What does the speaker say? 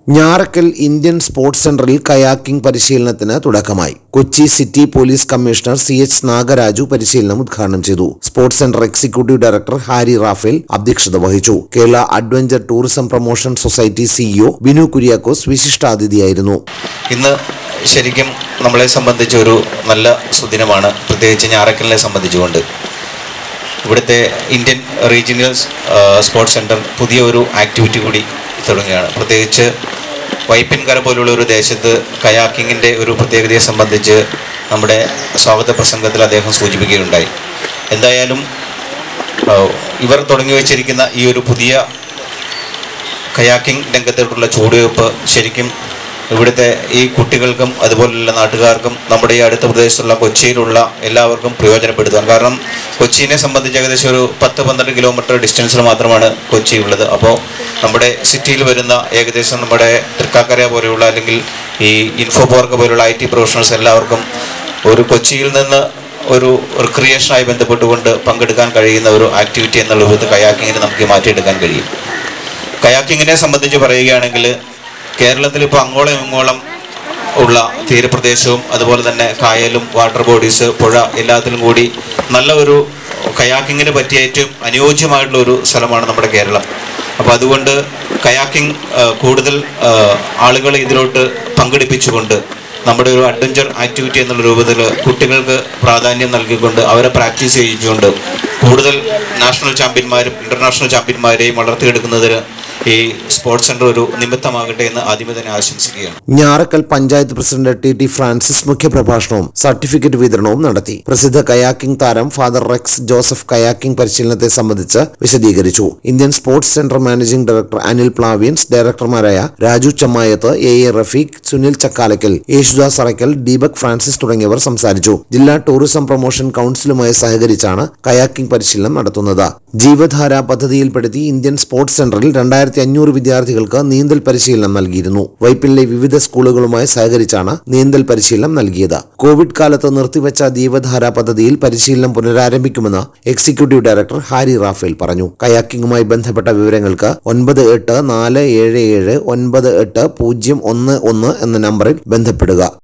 Njarakkal Indian sports സെന്ററിൽ kayaking പരിശീലനത്തിന് തുടക്കമായി Kochi city police commissioner C H Nagaraju പരിശീലനം ഉദ്ഘാടനം ചെയ്തു sports centre executive director Harry Raphael അധ്യക്ഷത വഹിച്ചു Kerala adventure tourism promotion society CEO Binu Kuriakose വിശിഷ്ടാതിഥിയായിരുന്നു ഇന്ന് ശരിക്കും നമ്മളെ സംബന്ധിച്ച് ഒരു നല്ല സുദിനമാണ് പ്രത്യേകിച്ച് ഞാറക്കലിനെ സംബന്ധിച്ചുകൊണ്ട് ഇവിടുത്തെ ഇന്ത്യൻ റീജിയണൽ സ്പോർട്സ് സെൻറ്റർ പുതിയ ഒരു ആക്ടിവിറ്റി കൂടി തുടങ്ങുകയാണ് പ്രത്യേകിച്ച് വൈപ്പിൻകര പോലുള്ള ഒരു ദേശത്ത് കയാക്കിങ്ങിൻ്റെ ഒരു പ്രത്യേകതയെ സംബന്ധിച്ച് നമ്മുടെ സ്വാഗത പ്രസംഗത്തിൽ അദ്ദേഹം സൂചിപ്പിക്കുകയുണ്ടായി എന്തായാലും ആ, ഇവർ തുടങ്ങി വച്ചിരിക്കുന്ന ഈ ഒരു പുതിയ കയാക്കിംഗ് രംഗത്തോട്ടുള്ള ചുവടുവയ്പ്പ് ശരിക്കും ഇവിടുത്തെ ഈ കുട്ടികൾക്കും അതുപോലുള്ള നാട്ടുകാർക്കും നമ്മുടെ ഈ അടുത്ത പ്രദേശത്തുള്ള കൊച്ചിയിലുള്ള എല്ലാവർക്കും പ്രയോജനപ്പെടുത്താൻ കാരണം കൊച്ചിനെ സംബന്ധിച്ച് ഏകദേശം ഒരു പത്ത് പന്ത്രണ്ട് കിലോമീറ്റർ ഡിസ്റ്റൻസിൽ മാത്രമാണ് കൊച്ചി ഉള്ളത് അപ്പോൾ നമ്മുടെ സിറ്റിയിൽ വരുന്ന ഏകദേശം നമ്മുടെ തൃക്കാക്കര പോലെയുള്ള അല്ലെങ്കിൽ ഈ ഇൻഫോ പാർക്ക് പോലുള്ള ഐ ടി പ്രൊഫഷണൽസ് എല്ലാവർക്കും ഒരു കൊച്ചിയിൽ നിന്ന് ഒരു റിക്രിയേഷനായി ബന്ധപ്പെട്ടുകൊണ്ട് പങ്കെടുക്കാൻ കഴിയുന്ന ഒരു ആക്ടിവിറ്റി എന്നുള്ള വിധത്തിൽ കയാക്കിങ്ങിന് നമുക്ക് മാറ്റിയെടുക്കാൻ കഴിയും കയാക്കിങ്ങിനെ സംബന്ധിച്ച് പറയുകയാണെങ്കിൽ കേരളത്തിൽ ഇപ്പോൾ അങ്ങോളം ഇങ്ങോളം ഉള്ള തീരപ്രദേശവും അതുപോലെ തന്നെ കായലും വാട്ടർ ബോഡീസ് പുഴ എല്ലാത്തിലും കൂടി നല്ല ഒരു കയാക്കിങ്ങിന് പറ്റിയ ഏറ്റവും അനുയോജ്യമായിട്ടുള്ള ഒരു സ്ഥലമാണ് നമ്മുടെ കേരളം അപ്പോൾ അതുകൊണ്ട് കയാക്കിംഗ് ആ, കൂടുതൽ ആ, ആളുകളെ ഇതിലോട്ട് പങ്കെടുപ്പിച്ചുകൊണ്ട് നമ്മുടെ ഒരു അഡ്വഞ്ചർ ആക്ടിവിറ്റി എന്നുള്ള രൂപത്തിൽ കുട്ടികൾക്ക് പ്രാധാന്യം നൽകിക്കൊണ്ട് അവരെ പ്രാക്ടീസ് ചെയ്യിച്ചുകൊണ്ട് കൂടുതൽ നാഷണൽ ചാമ്പ്യന്മാരും ഇന്റർനാഷണൽ ചാമ്പ്യന്മാരെയും വളർത്തിയെടുക്കുന്നതിന് ഈ സ്പോർട്സ് സെന്റർ ഒരു നിമിത്തമാകട്ടെ എന്ന് ആദ്യമേ തന്നെ ആശംസിക്കുകയാണ് Njarakkal panchayat president T T Francis മുഖ്യപ്രഭാഷണവും സർട്ടിഫിക്കറ്റ് വിതരണവും നടത്തി പ്രസിദ്ധ കയാക്കിംഗ് താരം ഫാദർ റെക്സ് ജോസഫ് കയാക്കിംഗ് പരിശീലനത്തെ സംബന്ധിച്ച് വിശദീകരിച്ചു Indian sports centre managing director Anil Plavians ഡയറക്ടർമാരായ Raju Chammayath A A Rafeeq Sunil Chakkalakkal Yesudas Arackal Deepak Francis തുടങ്ങിയവർ സംസാരിച്ചു ജില്ലാ ടൂറിസം പ്രൊമോഷൻ കൌൺസിലുമായി സഹകരിച്ചാണ് കയാക്കിംഗ് പരിശീലനം നടത്തുന്നത് ജീവധാര പദ്ധതിയിൽപ്പെടുത്തി ഇന്ത്യൻ സ്പോർട്സ് സെന്ററിൽ രണ്ടായിരത്തി അഞ്ഞൂറ് വിദ്യാർത്ഥികൾക്ക് നീന്തൽ പരിശീലനം നൽകിയിരുന്നു വൈപ്പിലെ വിവിധ സ്കൂളുകളുമായി സഹകരിച്ചാണ് നീന്തൽ പരിശീലനം നൽകിയത് കോവിഡ് കാലത്ത് നിർത്തിവെച്ച ജീവധാര പദ്ധതിയിൽ പരിശീലനം പുനരാരംഭിക്കുമെന്ന് എക്സിക്യൂട്ടീവ് ഡയറക്ടർ ഹാരി റാഫേൽ പറഞ്ഞു കയാക്കിംഗുമായി ബന്ധപ്പെട്ട വിവരങ്ങൾക്ക് ഒൻപത് എട്ട് നാല് ഏഴ് ഏഴ് ഒൻപത് എട്ട് പൂജ്യം ഒന്ന് ഒന്ന് എന്ന നമ്പറിൽ ബന്ധപ്പെടുക